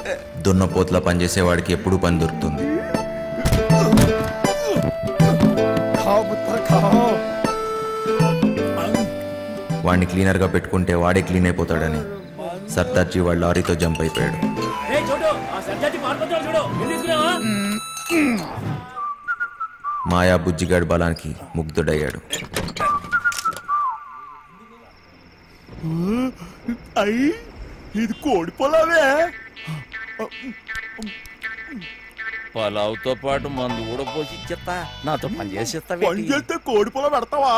దున్నపోతులా పనిచేసేవాడికి ఎప్పుడూ పని దొరుకుతుంది వాడిని క్లీనర్గా పెట్టుకుంటే వాడే క్లీన్ అయిపోతాడని సర్దార్జీ వాడు లారీతో జంప్ అయిపోయాడు మాయా బుజ్జిగాడి బలానికి ముగ్ధుడయ్యాడు అయ్యి ఇది కోడి పొలావే పలావుతో పాటు మందు కూడా పోసి ఇచ్చేస్తా నాతో పని చేసేస్తా పని చేస్తే కోడి పొలం పెడతావా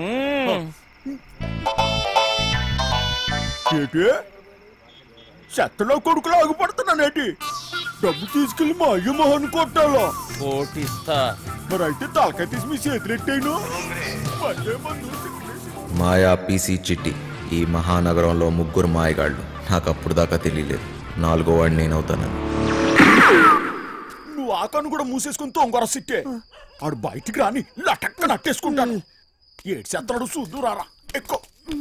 ఏంటి చెత్తలో కొడుకులు ఆగిపడుతున్నానేటి డబ్బు తీసుకెళ్లి మా అయ్య మొహన్ కొట్టాలా కోటిస్తా మరి అయితే తలకాయ తీసి మీ చేతులెట్టాను మళ్ళీ మందు మాయా పీసీ చిట్టి ఈ మహానగరంలో ముగ్గురు మాయగాళ్ళు నాకు అప్పుడు దాకా తెలియలేదు నాలుగో వాడిని నేనవుతానని నువ్వు ఆకను కూడా మూసేసుకుని తొంగర సిట్టే ఆడు బయటికి రాని లటక్క నట్టేసుకుంటాను ఏడు చెత్తనాడు చూద్దు రారా ఎక్కువ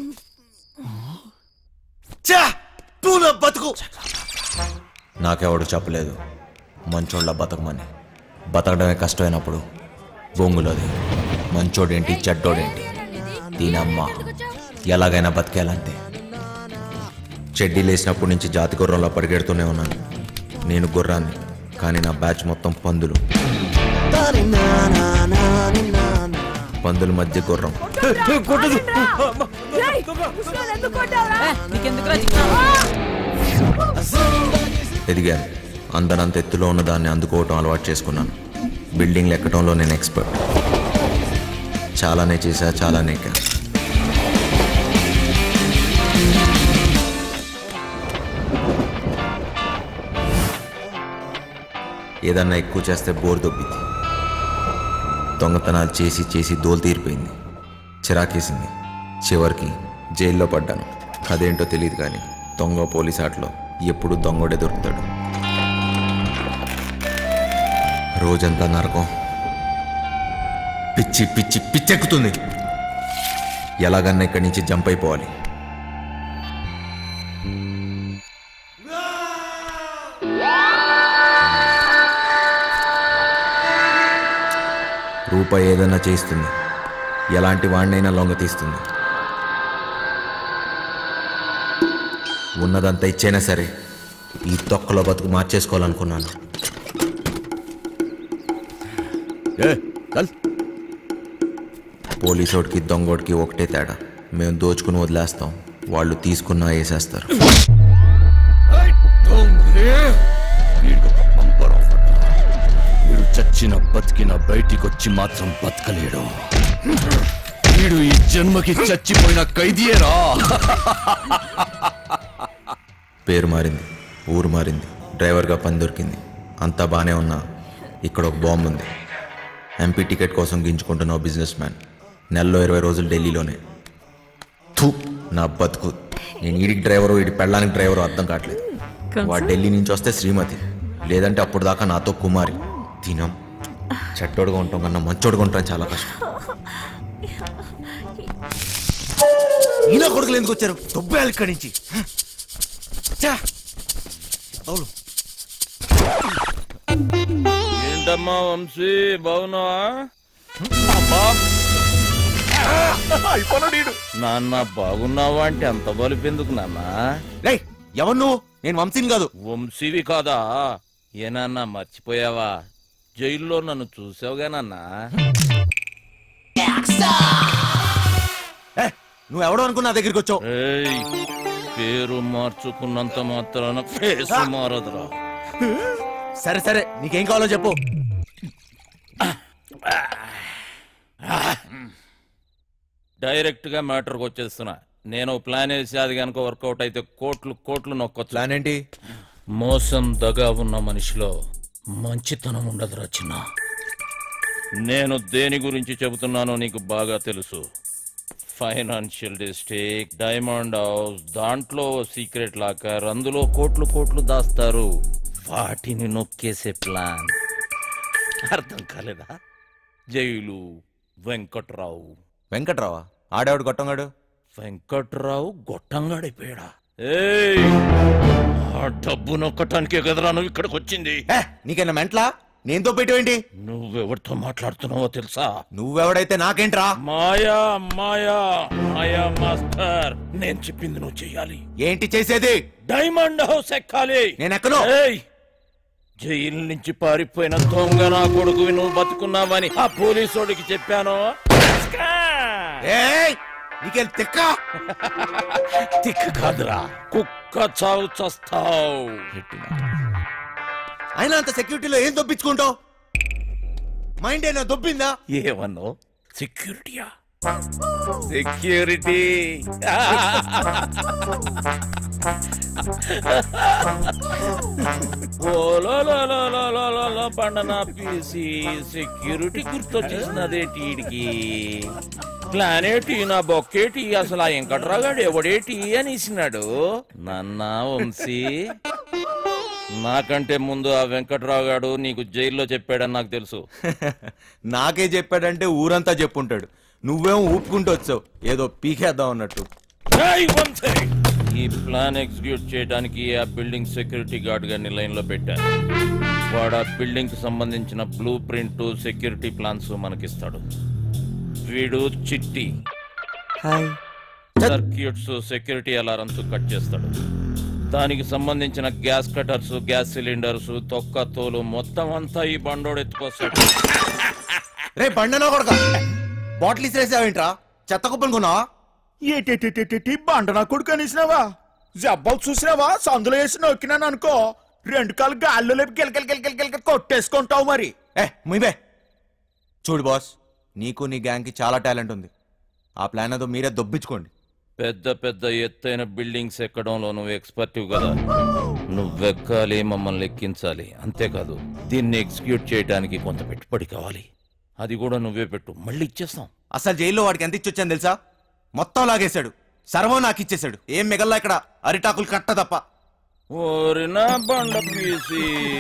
బతుకు నాకెవడు చెప్పలేదు మంచోళ్ళ బతకమని బతకడమే కష్టమైనప్పుడు బొంగులోది మంచోడేంటి చెడ్డోడేంటి దీనమ్మ ఎలాగైనా బతికేయాలంతే చెడ్డీ లేచినప్పటి నుంచి జాతి గుర్రంలో పరిగెడుతూనే ఉన్నాను నేను గుర్రాన్ని కానీ నా బ్యాచ్ మొత్తం పందులు పందుల మధ్య గుర్రం ఎదిగాను అందనంత ఎత్తులో ఉన్న దాన్ని అందుకోవటం అలవాటు చేసుకున్నాను బిల్డింగ్లు ఎక్కడంలో నేను ఎక్స్పర్ట్ చాలానే చేశా చాలానే ఎక్కా ఏదన్నా ఎక్కువ చేస్తే బోర్ దొబ్బింది దొంగతనాలు చేసి చేసి దోలు తీరిపోయింది చిరాకేసింది చివరికి జైల్లో పడ్డాను అదేంటో తెలియదు కానీ దొంగ పోలీస్ ఆటలో ఎప్పుడు దొంగోడే దొరుకుతాడు రోజంతా నరకం పిచ్చి పిచ్చి పిచ్చెక్కుతుంది ఎలాగన్నా ఇక్కడి నుంచి జంప్ అయిపోవాలి రూపాయి ఏదైనా చేయిస్తుంది ఎలాంటి వాడినైనా లొంగ తీస్తుంది ఉన్నదంతా ఇచ్చైనా సరే ఈ తొక్కలో బతుకు మార్చేసుకోవాలనుకున్నాను పోలీసోడికి దొంగోడికి ఒకటే తేడా మేము దోచుకుని వదిలేస్తాం వాళ్ళు తీసుకున్నా వేసేస్తారు వీడు చచ్చిన బతికిన బయటికొచ్చి మాత్రం బతకలేడు వీడు ఈ జన్మకి చచ్చిపోయిన ఖైదీయేరా పేరు మారింది ఊరు మారింది డ్రైవర్గా పని దొరికింది అంతా బాగానే ఉన్నా ఇక్కడ ఒక బాంబు ఉంది ఎంపీ టికెట్ కోసం గింజుకుంటున్న ఓ బిజినెస్ మ్యాన్ నెలలో ఇరవై రోజులు ఢిల్లీలోనే థూ నా బతుకు నేను ఈడికి డ్రైవరు వీడి పెళ్ళానికి డ్రైవరు అర్థం కావట్లేదు వాడు ఢిల్లీ నుంచి వస్తే శ్రీమతి లేదంటే అప్పుడు దాకా నాతో కుమారి తినం చెట్టోడుగా ఉంటాం కన్నా మంచోడుగా ఉంటాం చాలా కష్టం ఈయన కొడుకులు ఎందుకు వచ్చారు దొబ్బేయాలి ఇక్కడి నుంచి ఛా! అవును ఏంటమ్మా వంశీ బాగున్నావా అయిపోయినాడు నాన్న బాగున్నావా అంటే అంత బలిపెందుకు నాన్న రేయ్ ఎవరు నువ్వు నేను వంశీని కాదు వంశీవి కాదా ఏనాన్న మర్చిపోయావా జైల్లో నన్ను చూసావుగా నాన్న ఏ, నువ్వు ఎవడో అనుకున్నా నా దగ్గరికి వచ్చావు ఏయ్, పేరు మార్చుకున్నంత మాత్రాన ఫేస్ మారదురా సరే సరే నీకేం కావాలో చెప్పు డైరెక్ట్ గా మ్యాటర్కి వచ్చేస్తున్నా నేను ప్లాన్ వేసి అది కనుక వర్కౌట్ అయితే కోట్లు కోట్లు నొక్కొచ్చు ప్లాన్ ఏంటి మోసం దగా ఉన్న మనిషిలో మంచితనం ఉండదురా చిన్న నేను దేని గురించి చెబుతున్నానో నీకు బాగా తెలుసు ఫైనాన్షియల్ డిస్ట్రిక్ట్ డైమండ్ హౌస్ దాంట్లో సీక్రెట్ లాకర్ అందులో కోట్లు కోట్లు దాస్తారు వాటిని నొక్కేసే ప్లాన్ అర్థం కాలేదా జైలు వెంకట్రావు వెంకట్రావా ఆడేవాడు గొట్టంగాడు వెంకట్రావు గొట్టంగాడైపోయాడా ఏయ్ ఆ డబ్బు నొక్కటానికే కదరా నువ్వు ఇక్కడికి వచ్చింది ఏ నీకైనా మెంట్లా నేనుతో పెట్టేవేంటి నువ్వెవరితో మాట్లాడుతున్నావో తెలుసా నువ్వెవడైతే నాకేంట్రా మాయా మాయా మాయా మాస్టర్ నేను చెప్పింది నువ్వు చెయ్యాలి ఏంటి చేసేది డైమండ్ హౌస్ ఎక్కాలి నేను ఎక్కను. ఏయ్! జైలు నుంచి పారిపోయిన దొంగ నా కొడుకువి నువ్వు బతుకున్నావని ఆ పోలీసోడికి చెప్పాను ఏయ్ నీకేం తిక్క తిక్కు కాదురా కుక్క చావు చస్తావు అయినా అంత సెక్యూరిటీలో ఏం దొప్పించుకుంటావు మైండ్ అయినా దొబ్బిందా ఏమన్నావు సెక్యూరిటీయా సెక్యూరిటీ పండన పీసి సెక్యూరిటీ గుర్తొచ్చేసినదేటి ఈడికి ప్లానేటి నా బొక్కేటి అసలు ఆ వెంకట్రాగాడు ఎవడేటి అని ఇసినాడు నన్న వంశీ నాకంటే ముందు ఆ వెంకట్రావు గాడు నీకు జైల్లో చెప్పాడని నాకు తెలుసు నాకే చెప్పాడంటే ఊరంతా చెప్పుంటాడు నువ్వేమో ఊపుకుంటూ వచ్చావు ఏదో పీకేద్దాం అన్నట్టు ఏయ్, వంశీ! ఈ ప్లాన్ ఎగ్జిక్యూట్ చేయడానికి ఆ బిల్డింగ్ సెక్యూరిటీ గార్డ్ గారిని లైన్ లో పెట్టాను వాడు ఆ బిల్డింగ్ కి సంబంధించిన బ్లూ ప్రింట్ సెక్యూరిటీ ప్లాన్స్ మనకిస్తాడు వీడు చిట్టి హాయ్ సర్క్యూట్స్ సెక్యూరిటీ అలారమ్స్ కట్ చేస్తాడు దానికి సంబంధించిన గ్యాస్ కటర్స్ గ్యాస్ సిలిండర్స్ తొక్క తోలు మొత్తం అంతా ఈ బండోడు ఎత్తుకొస్తాడు రే బండనా కొడక బాటిల్ ఇసిరేసావేంట్రా చెత్త కుప్పలు కొన్నావా ఏటేటేటేటి బండ నా కొడుకు అనేసినావా జబ్బాలు చూసినావా సందులో వేసి నొక్కినాను అనుకో రెండు కాలు గాల్లో లేపి గిలకలు గిలకలు గిలకలు కొట్టేసుకుంటావు మరి ఏ ముయిబే చూడు బాస్ నీకు నీ గ్యాంగ్కి చాలా టాలెంట్ ఉంది ఆ ప్లాన్ ఏదో మీరే దొబ్బించుకోండి పెద్ద పెద్ద ఎత్తైన బిల్డింగ్స్ ఎక్కడంలో నువ్వు ఎక్స్పర్టివ్ కదా నువ్వెక్కాలి మమ్మల్ని ఎక్కించాలి అంతేకాదు దీన్ని ఎగ్జిక్యూట్ చేయడానికి కొంత పెట్టుబడి కావాలి అది కూడా నువ్వే పెట్టు మళ్ళీ ఇచ్చేస్తాం అసలు జైల్లో వాడికి ఎంత ఇచ్చొచ్చాను తెలుసా మొత్తం లాగేశాడు సర్వం నాకు ఇచ్చేశాడు ఏం మిగల్లా ఇక్కడ అరిటాకులు కట్ట తప్ప ఓరినా బండ పీసి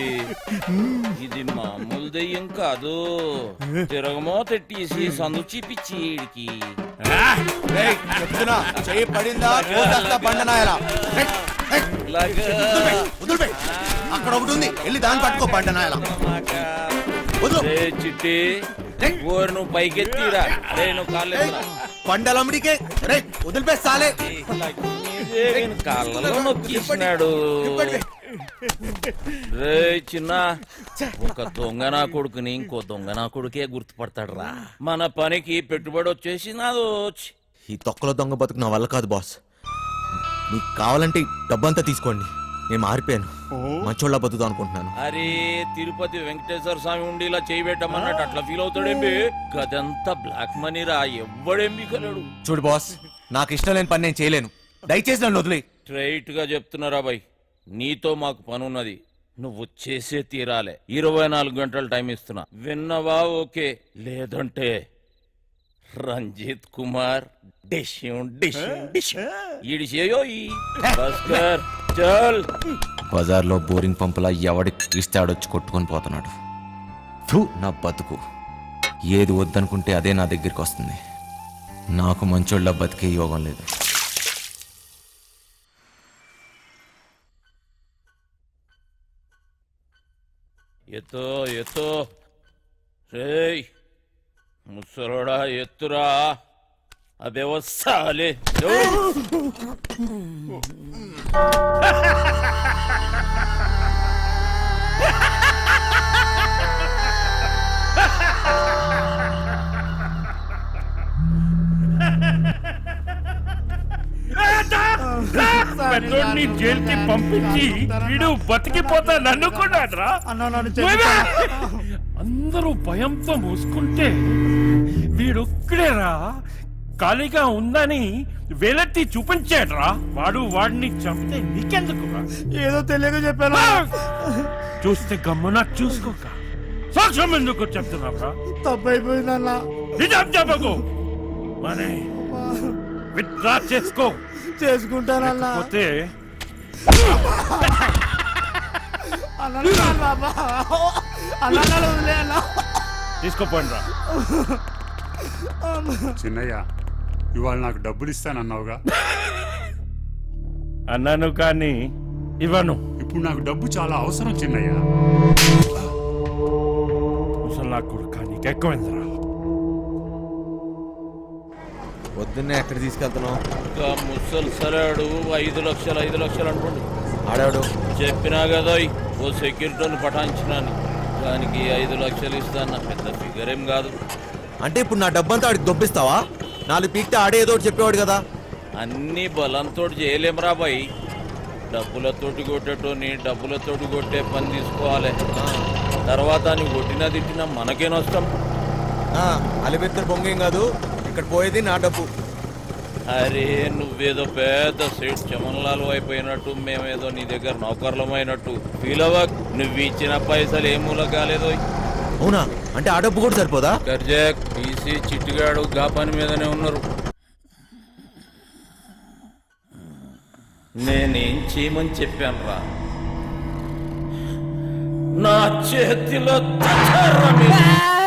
ఇది మామూలు దెయ్యం కాదు తిరగమో తెట్టేసి సందు చూపించి ఈడికి రేయ్, చెప్తున్నా చెయ్యి పడిందా కోసేస్తా బండనాయలా రేయ్, రేయ్, ఇలాగా వదిలిపెయ్. అక్కడ ఒకటి ఉంది వెళ్ళి దాన్ని పట్టుకో బండనాయలా వదులు రే చిట్టి ఓరి నువ్వు పైకెత్తిరా రే నువ్వు కాలేదు బండలమ్మడికే రే వదిలిపే సాలే కాళ్ళలో నొక్కిస్తున్నాడు రే చిన్న ఒక దొంగ నా కొడుకుని ఇంకో దొంగ నా కొడుకే గుర్తుపడతాడు రా మన పనికి పెట్టుబడి వచ్చేసి నాదో ఈ తొక్కలో దొంగ బతుకు నా వల్ల కాదు బాస్ మీకు కావాలంటే ఈ డబ్బంతా తీసుకోండి నేను మారిపోయాను మంచోళ్ళ బతుకుదాం అనుకుంటున్నాను అరే తిరుపతి వెంకటేశ్వర స్వామి ఉండి ఇలా చేయబెట్టమన్నట్టు అట్లా ఫీల్ అవుతాడేంబి గదంతా బ్లాక్ మనీ రా ఎవ్వడేం కలడు చూడు బాస్ నాకు ఇష్టం లేని పని నేను చేయలేను దయచేసి నన్ను వదిలే స్ట్రైట్ గా చెప్తున్నారా బాయ్ నీతో మాకు పనున్నది నువ్వు చేసే తీరాలే ఇరవై నాలుగు గంటలు టైం ఇస్తున్నా విన్నవా ఓకే లేదంటే రంజిత్ కుమార్ డిష్యూం డిష్యూం డిష్యూం ఈడి చేయో ఈ భాస్కర్ చల్ బజార్లో బోరింగ్ పంపులా ఎవడికి ఇస్తే ఆడొచ్చి కొట్టుకొని పోతున్నాడు ఫు నా బతుకు ఏది వద్దనుకుంటే అదే నా దగ్గరికి వస్తుంది నాకు మంచోళ్ళ బతికే యోగం లేదు ఎత్తో ఎత్తో రేయ్ ముసలోడా ఎత్తురా అబే వస్తాలే పెద్దోడిని జైలుకి పంపించి వీడు బతికిపోతాను అనుకున్నాడ్రా అందరూ భయంతో మూసుకుంటే వీడొక్కడేరా ఖాళీగా ఉందని వేలెత్తి చూపించాడ్రా వాడు వాడిని చంపితే నీకెందుకురా ఏదో తెలియక చెప్పాను చూస్తే గమ్మున చూసుకోక సాక్ష్యం ఎందుకు చెప్తున్నావురా తప్పు అయిపోయిందన్నా నిజం చెప్పకు మనే విత్డ్రా చేసుకో చేసుకుంటానన్నా పోతే తీసుకోపోండి రా చిన్నయ్య ఇవాళ నాకు డబ్బులు ఇస్తానన్నావుగా అన్నాను కానీ ఇవ్వను ఇప్పుడు నాకు డబ్బు చాలా అవసరం చిన్నయ్య ముసలా కొడుక నీకు ఎక్కువైందిరా పొద్దున్నే ఎక్కడ తీసుకెళ్తున్నావు ఇంకా ముసలి సలాడు ఐదు లక్షలు ఐదు లక్షలు అంటుండు ఆడాడు చెప్పినా కదా ఓ సెక్యూరిటీని పటాయించినాను దానికి ఐదు లక్షలు ఇస్తాను పెద్ద ఫిగర్ ఏం కాదు అంటే ఇప్పుడు నా డబ్బంతా ఆడికి దొబ్బిస్తావా నాలుగు పీక్తే ఆడే ఏదో ఒకటి చెప్పేవాడు కదా అన్ని బలంతో చేయలేం బాయ్ డబ్బులతోటి కొట్టేటోని డబ్బులతోటి కొట్టే పని తీసుకోవాలి తర్వాత నువ్వు కొట్టినా తిట్టినా మనకే నష్టం ఆ, అలిబెత్తరు బొంగేం కాదు ఇక్కడ పోయేది నా డబ్బు అరే నువ్వేదో పెద్ద సేట్ చమన్లాలు అయిపోయినట్టు మేమేదో నీ దగ్గర నౌకర్లమైనట్టు ఫీల్ అవ్వక్ నువ్వు ఇచ్చిన పైసలు ఏ మూల కాలేదో అవునా అంటే ఆ డబ్బు కూడా సరిపోదా గర్జాక్ పీసీ చిట్టిగాడు గా పని మీదనే ఉన్నారు నేనేం చేయమని చెప్పాను రా నా చేతిలో దసరా మీద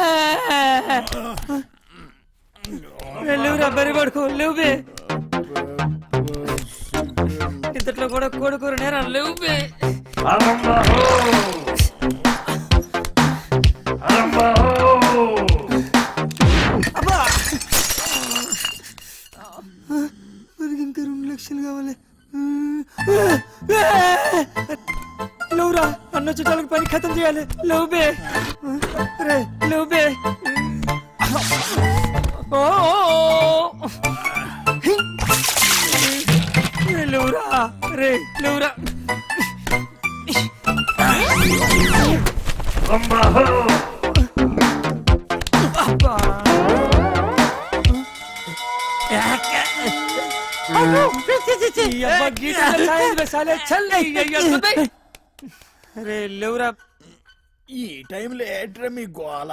లేవురా బరి కొడుకు లేవు బే ఇంతట్లో కూడా కొడుకు నేరా లేవు బే అబ్బా మనకి ఇంకా రెండు లక్షలు కావాలి లేవురా అన్న చుట్టాలకు పని ఖతం చేయాలి లేవు బే రే లేవు బే ఓ లేవురా రే లేవురా అబ్బా. ఈ అబ్బా గీతలో సాయం వేసాలే, చల్. రే లేవురా ఈ టైంలో ఏంట్రా మీ గోల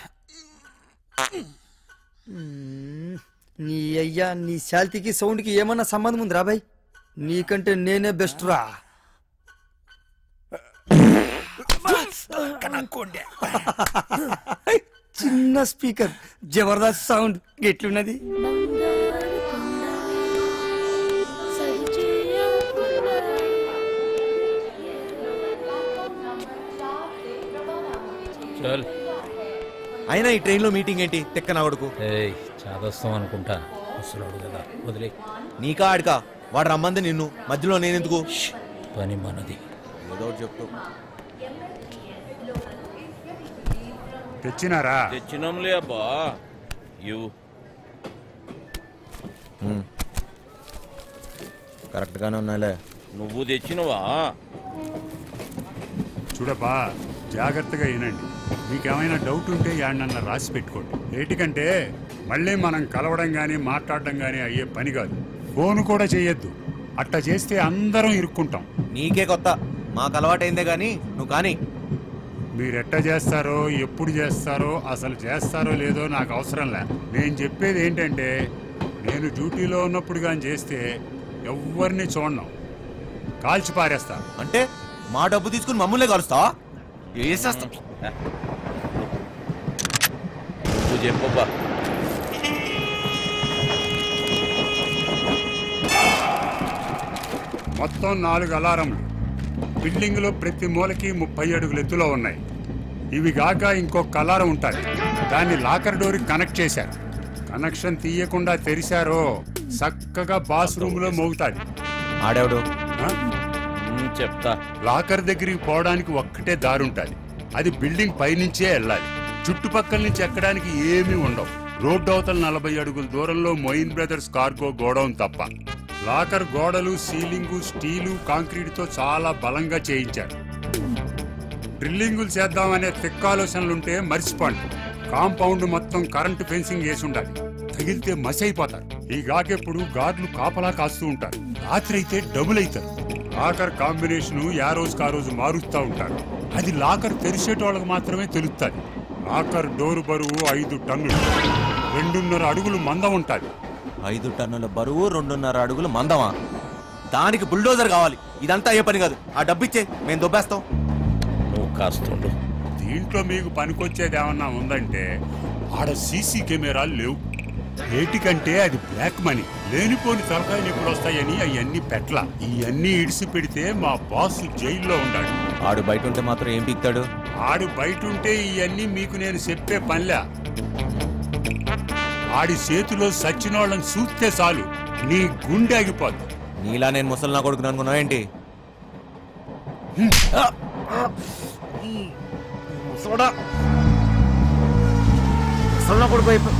నీ అయ్యా నీ శాల్తీకి సౌండ్కి ఏమన్నా సంబంధం ఉంది రాబాయ్ నీకంటే నేనే బెస్ట్ రా కనక్కోండి చిన్న స్పీకర్ జబర్దస్త్ సౌండ్ ఎట్లున్నది చల్ అయినా ఈ ట్రైన్లో మీటింగ్ ఏంటి తెక్క నా కొడుకు ఏయ్ చాదస్తాం అనుకుంటా ముసలోడు కదా వదిలే నీకా ఆడికా వాడు రమ్మంది నిన్ను మధ్యలో నేనెందుకు పని మనది ఏదో ఒకటి చెప్తావు తెచ్చినారా తెచ్చినాంలే అబ్బా ఇవ్వు కరెక్ట్గానే ఉన్నాలే నువ్వు తెచ్చినవా చూడబ్బా జాగ్రత్తగా వినండి మీకేమైనా డౌట్ ఉంటే యాడనన్నా రాసి పెట్టుకోండి ఏటికంటే మళ్ళీ మనం కలవడం కానీ మాట్లాడడం కానీ అయ్యే పని కాదు ఫోన్ కూడా చేయొద్దు అట్లా చేస్తే అందరం ఇరుక్కుంటాం నీకే కొత్త మాకు అలవాటైందే కానీ నువ్వు కానీ మీరెట్ట చేస్తారో ఎప్పుడు చేస్తారో అసలు చేస్తారో లేదో నాకు అవసరం లే నేను చెప్పేది ఏంటంటే నేను డ్యూటీలో ఉన్నప్పుడు కానీ చేస్తే ఎవరిని చూడను కాల్చి పారేస్తా అంటే మా డబ్బు తీసుకుని మమ్మల్ని కలుస్తావా వేసేస్తా నువ్వు చెప్పబ్బా మొత్తం నాలుగు అలారంలు బిల్డింగ్లో ప్రతి మూలకి ముప్పై అడుగుల ఎత్తులో ఉన్నాయి ఇవి గాక ఇంకొక అలారం ఉంటుంది దాన్ని లాకర్ డోర్ కనెక్ట్ చేశారు కనెక్షన్ తీయకుండా తెరిచారో చక్కగా బాత్రూంలో మోగుతాది ఆడేవాడు ఆ? ఉమ్, చెప్తా లాకర్ దగ్గరికి పోవడానికి ఒక్కటే దారి ఉంటుంది అది బిల్డింగ్ పైనుంచే వెళ్ళాలి చుట్టుపక్కల నుంచి ఎక్కడానికి ఏమీ ఉండవు రోడ్డు అవతల నలభై అడుగుల దూరంలో మొయిన్ బ్రదర్స్ కార్గో గోడౌన్ తప్ప లాకర్ గోడలు సీలింగు స్టీలు కాంక్రీట్తో చాలా బలంగా చేయించారు డ్రిల్లింగులు చేద్దామనే తిక్కాలోచనలుంటే మర్చిపోండి కాంపౌండ్ మొత్తం కరెంటు ఫెన్సింగ్ వేసి ఉండాలి తగిలితే మసి అయిపోతారు ఈ గాకెప్పుడు గార్డులు కాపలా కాస్తూ ఉంటారు రాత్రి అయితే డబుల్ అవుతారు లాకర్ కాంబినేషన్ యా రోజుకి ఆ రోజు మారుస్తూ ఉంటారు అది లాకర్ తెరిచేటోళ్ళకి మాత్రమే తెలుస్తుంది లాకర్ డోరు బరువు ఐదు టన్నులు రెండున్నర అడుగులు మందం ఉంటుంది ఐదు టన్నుల బరువు రెండున్నర అడుగులు మందమా దానికి బుల్డోజర్ కావాలి ఇదంతా అయ్యే పని కాదు ఆ డబ్బు ఇచ్చే మేము దొబ్బేస్తాం నువ్వు కాస్తుండు దీంట్లో మీకు పనికొచ్చేది ఏమన్నా ఉందంటే ఆడ సీసీ కెమెరాలు లేవు ఏటికంటే అది బ్లాక్ మనీ లేనిపోని తలకాయలు ఎప్పుడు వస్తాయని అవన్నీ పెట్ల ఇవన్నీ ఇడిసి పెడితే మా బాస్ జైల్లో ఉన్నాడు ఆడు బయట ఉంటే మాత్రం ఏం పీక్తాడు ఆడు బయట ఉంటే ఇవన్నీ మీకు నేను చెప్పే పనిలా ఆడి చేతిలో సచ్చినోళ్ళని చూస్తే చాలు నీ గుండె ఆగిపోద్ది నీలా నేను ముసలి నా కొడుకుని అనుకున్నావు ఏంటి ముసలోడా ముసలోడా కొడుకు అయిపో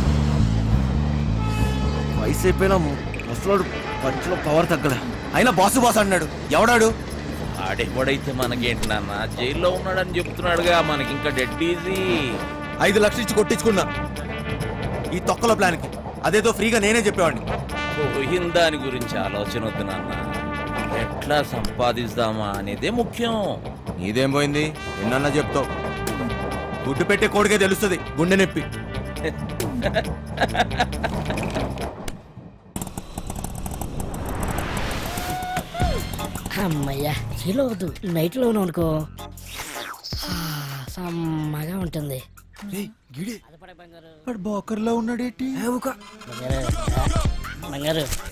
వయసు అయిపోయినా ముసలోడు పంచులో పవర్ తగ్గలే అయినా బాసు బాస్ అన్నాడు ఎవడాడు ఆడెవడైతే మనకేంటి నాన్న జైల్లో ఉన్నాడని చెప్తున్నాడుగా మనకి ఇంకా డెడ్ ఈజీ ఐదు లక్షలు ఇచ్చి కొట్టించుకున్నా ఈ తొక్కల ప్లాన్కి అదేదో ఫ్రీగా నేనే చెప్పేవాడిని పోయిన దాని గురించి ఆలోచన వద్దు నాన్న ఎట్లా సంపాదిస్తామా అనేదే ముఖ్యం నీదేం పోయింది ఎన్నన్నా చెప్తావు గుడ్డు పెట్టే కోడికే తెలుస్తుంది గుండె నొప్పి అమ్మయ్యా చీలో వద్దు నైట్ లోను అనుకో ఆ, సమ్మగా ఉంటుంది వాడు బోకర్లో ఉన్నాడేటి బంగారు బంగారు